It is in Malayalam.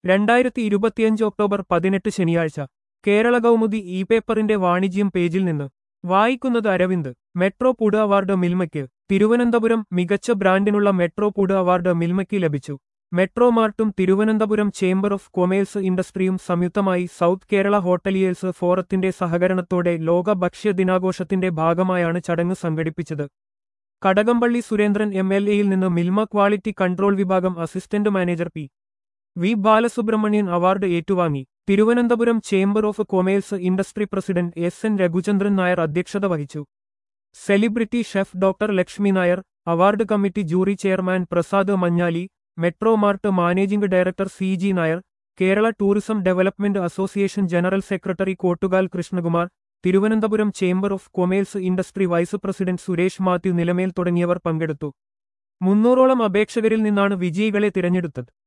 രണ്ടായിരത്തി ഇരുപത്തിയഞ്ച് ഒക്ടോബർ പതിനെട്ട് ശനിയാഴ്ച കേരള കൗമുദി ഇ പേപ്പറിന്റെ വാണിജ്യം പേജിൽ നിന്ന് വായിക്കുന്നത് അരവിന്ദ് മെട്രോ പുഡ് അവാർഡ് മിൽമയ്ക്ക് തിരുവനന്തപുരം മികച്ച ബ്രാൻഡിനുള്ള മെട്രോ പുഡ് അവാർഡ് മിൽമയ്ക്ക് ലഭിച്ചു മെട്രോ മാർട്ടും തിരുവനന്തപുരം ചേംബർ ഓഫ് കൊമേഴ്സ് ഇൻഡസ്ട്രിയും സംയുക്തമായി സൗത്ത് കേരള ഹോട്ടലിയേഴ്സ് ഫോറത്തിന്റെ സഹകരണത്തോടെ ലോക ഭക്ഷ്യ ദിനാഘോഷത്തിന്റെ ഭാഗമായാണ് ചടങ്ങ് സംഘടിപ്പിച്ചത് കടകംപള്ളി സുരേന്ദ്രൻ എം എൽ എയിൽ നിന്ന് മിൽമ ക്വാളിറ്റി കൺട്രോൾ വിഭാഗം assistant manager P V Balasubramanian award ഏറ്റുവാങ്ങി Thiruvananthapuram chamber of commerce industry president S N Raghuchandran Nair അധ്യക്ഷത വഹിച്ചു celebrity chef doctor Lakshmi Nair award committee jury chairman Prasad Manjali metro mart managing director C G Nair Kerala tourism development association general secretary Kottukal Krishnakumar Thiruvananthapuram chamber of commerce industry vice president Suresh Mathew Nilamel തുടങ്ങിയവർ പങ്കെടുത്തു മുന്നൂറോളം അപേക്ഷകരിൽ നിന്നാണ് വിജയികളെ തിരഞ്ഞെടുത്തത്